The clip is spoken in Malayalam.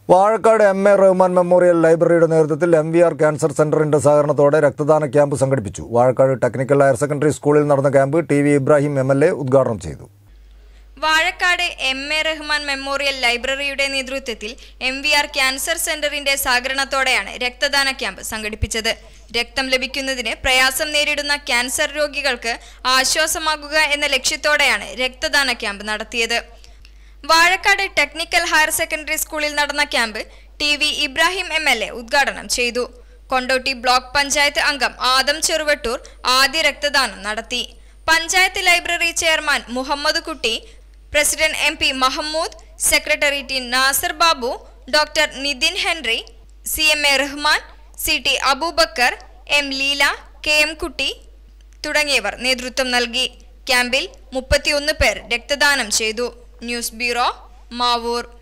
Vazhakkad M A Rahman memorial ലൈബ്രറിയുടെ നേതൃത്വത്തിൽ എം വി ആർ ക്യാൻസർ സെന്ററിന്റെ സഹകരണത്തോടെ രക്തദാന ക്യാമ്പ് സംഘടിപ്പിച്ചു വാഴക്കാട് ടെക്നിക്കൽ ഹയർ സെക്കൻഡറി സ്കൂളിൽ നടന്ന camp T V Ibrahim M L A ഉദ്ഘാടനം ചെയ്തു Vazhakkad M A Rahman memorial ലൈബ്രറിയുടെ നേതൃത്വത്തിൽ എം വി ആർ ക്യാൻസർ സെന്ററിന്റെ സഹകരണത്തോടെയാണ് രക്തദാന ക്യാമ്പ് സംഘടിപ്പിച്ചത് രക്തം ലഭിക്കുന്നതിന് പ്രയാസം നേരിടുന്ന ക്യാൻസർ രോഗികൾക്ക് ആശ്വാസമാകുക എന്ന ലക്ഷ്യത്തോടെയാണ് രക്തദാന ക്യാമ്പ് നടത്തിയത് വാഴക്കാട് ടെക്നിക്കൽ ഹയർ സെക്കൻഡറി സ്കൂളിൽ നടന്ന camp T V Ibrahim M L A ഉദ്ഘാടനം ചെയ്തു കൊണ്ടോട്ടി ബ്ലോക്ക് പഞ്ചായത്ത് അംഗം ആദം ചെറുവട്ടൂർ ആദ്യ രക്തദാനം നടത്തി panchayat library chairman Muhammad Kutty president M P Mahmood secretary T Nasar Babu doctor Nithin Henry C M A Rahman C T Aboobacker M Leela K M Kutty തുടങ്ങിയവർ നേതൃത്വം നൽകി ക്യാമ്പിൽ മുപ്പത്തിയൊന്ന് പേർ രക്തദാനം ചെയ്തു ന്യൂസ് ബ്യൂറോ മാവൂർ